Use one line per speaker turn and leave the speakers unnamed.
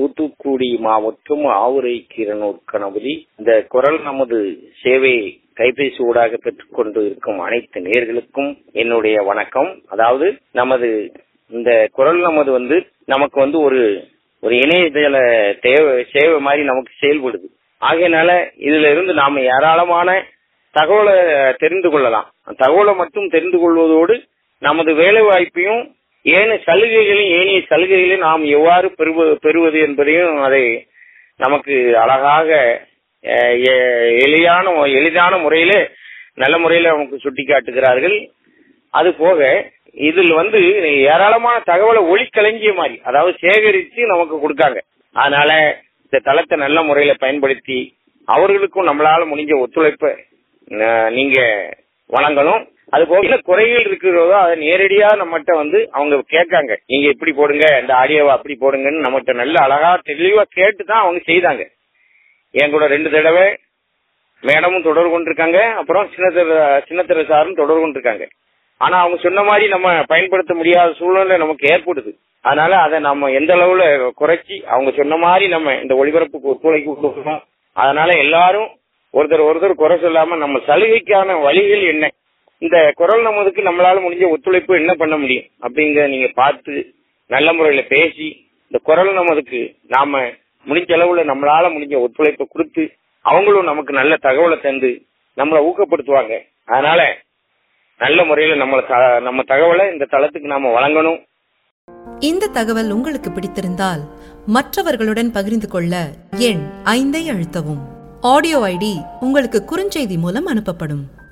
தூத்துக்குடி மாவட்டம் ஆவுரை கீரனூர் கணபதி இந்த குரல் நமது சேவை கைபேசி ஊடாக பெற்றுக்கொண்டு இருக்கும் அனைத்து நேர்களுக்கும் என்னுடைய வணக்கம் அதாவது நமது இந்த குரல் நமது வந்து நமக்கு வந்து ஒரு ஒரு இணையதள தேவை சேவை மாதிரி நமக்கு செயல்படுது ஆகையினால இதுல இருந்து நாம ஏராளமான தகவலை தெரிந்து கொள்ளலாம் தகவலை மட்டும் தெரிந்து கொள்வதோடு நமது வேலை வாய்ப்பையும் ஏனைய சலுகைகளையும் ஏனைய சலுகைகளையும் நாம் எவ்வாறு பெறுவது பெறுவது என்பதையும் அதை நமக்கு அழகாக அஹ், எ- எளிதான எளிதான முறையில நல்ல முறையில நமக்கு சுட்டி காட்டுகிறார்கள் அது போக இதில் வந்து ஏராளமான தகவலை ஒளிக்களஞ்சிய மாதிரி அதாவது சேகரித்து நமக்கு கொடுக்காங்க அதனால இந்த தளத்தை நல்ல முறையில பயன்படுத்தி அவர்களுக்கும் நம்மளால முடிஞ்ச ஒத்துழைப்பை அஹ், நீங்க வழங்கணும் அது போக என்ன குறைகள் இருக்கிறதோ அதை நேரடியா நம்மகிட்ட வந்து அவங்க கேட்காங்க நீங்க இப்படி போடுங்க இந்த ஆடியோவை அப்படி போடுங்கன்னு நம்மகிட்ட நல்ல அழகா தெளிவா கேட்டு தான் அவங்க செய்தாங்க என் கூட ரெண்டு தடவை மேடமும் தொடர்பு கொண்டிருக்காங்க அப்புறம் சின்னத்திர சின்னத்திர சாரும் தொடர்பு கொண்டிருக்காங்க ஆனா அவங்க சொன்ன மாதிரி நம்ம பயன்படுத்த முடியாத சூழ்நிலை நமக்கு ஏற்படுது அதனால அதை நம்ம எந்த அளவுல குறைச்சி அவங்க சொன்ன மாதிரி நம்ம இந்த ஒளிபரப்புக்கு ஒத்துழைப்பு கொடுக்கணும் அதனால எல்லாரும் ஒருத்தர் ஒருத்தர் குறை சொல்லாம நம்ம சலுகைக்கான வழிகள் என்ன இந்த குரல் நமதுக்கு நம்மளால முடிஞ்ச ஒத்துழைப்பு என்ன பண்ண முடியும் அப்படிங்கறத நீங்க பார்த்து நல்ல முறையில பேசி இந்த குரல் நமதுக்கு நாம முடிஞ்ச அளவுல நம்மளால முடிஞ்ச ஒத்துழைப்பை கொடுத்து அவங்களும் நமக்கு நல்ல தகவலை தந்து நம்மளை ஊக்கப்படுத்துவாங்க அதனால நல்ல முறையில நம்ம நம்ம தகவலை இந்த தளத்துக்கு நாம வழங்கணும்
இந்த தகவல் உங்களுக்கு பிடித்திருந்தால் மற்றவர்களுடன் பகிர்ந்து கொள்ள எண் ஐந்தை அழுத்தவும் ஆடியோ ஐடி உங்களுக்கு குறுஞ்செய்தி மூலம் அனுப்பப்படும்